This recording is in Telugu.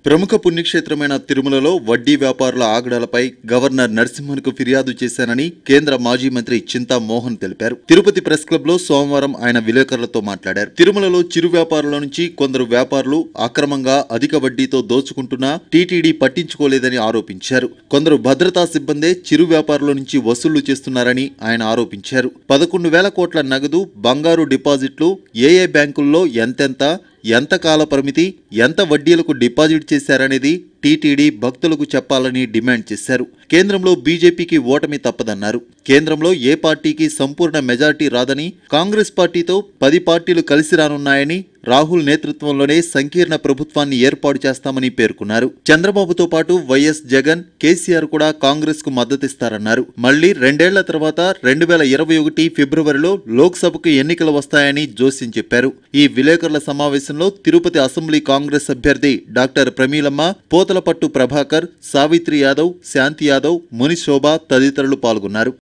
ప్రముఖ పుణ్యక్షేత్రమైన తిరుమలలో వడ్డీ వ్యాపారుల ఆగడాలపై గవర్నర్ నరసింహన్కు ఫిర్యాదు చేశానని కేంద్ర మాజీ మంత్రి చింతా మోహన్ తెలిపారు తిరుపతి ప్రెస్ క్లబ్ లో సోమవారం ఆయన విలేకరులతో మాట్లాడారు తిరుమలలో చిరు వ్యాపారుల నుంచి కొందరు వ్యాపారులు అక్రమంగా అధిక వడ్డీతో దోచుకుంటున్నా టీటీడీ పట్టించుకోలేదని ఆరోపించారు కొందరు భద్రతా సిబ్బందే చిరు వ్యాపారుల నుంచి వసూళ్లు చేస్తున్నారని ఆయన ఆరోపించారు పదకొండు వేల కోట్ల నగదు బంగారు డిపాజిట్లు ఏ ఏ బ్యాంకుల్లో ఎంతెంత ఎంత కాల పరిమితి ఎంత వడ్డీలకు డిపాజిట్ చేశారనేది టీటీడీ భక్తులకు చెప్పాలని డిమాండ్ చేశారు కేంద్రంలో బీజేపీకి ఓటమి తప్పదన్నారు కేంద్రంలో ఏ పార్టీకి సంపూర్ణ మెజార్టీ రాదని కాంగ్రెస్ పార్టీతో పది పార్టీలు కలిసి రానున్నాయని రాహుల్ నేతృత్వంలోనే సంకీర్ణ ప్రభుత్వాన్ని ఏర్పాటు చేస్తామని పేర్కొన్నారు చంద్రబాబుతో పాటు వైఎస్ జగన్ కేసీఆర్ కూడా కాంగ్రెస్ కు మద్దతిస్తారన్నారు మళ్లీ రెండేళ్ల తర్వాత రెండు వేల ఇరవై ఒకటి ఫిబ్రవరిలో లోక్సభకు ఎన్నికలు వస్తాయని జోస్యం చెప్పారు ఈ విలేకరుల సమావేశంలో తిరుపతి అసెంబ్లీ కాంగ్రెస్ అభ్యర్థి డాక్టర్ ప్రమీలమ్మ పోతలపట్టు ప్రభాకర్ సావిత్రి యాదవ్ శాంతి యాదవ్ ముని శోభ తదితరులు పాల్గొన్నారు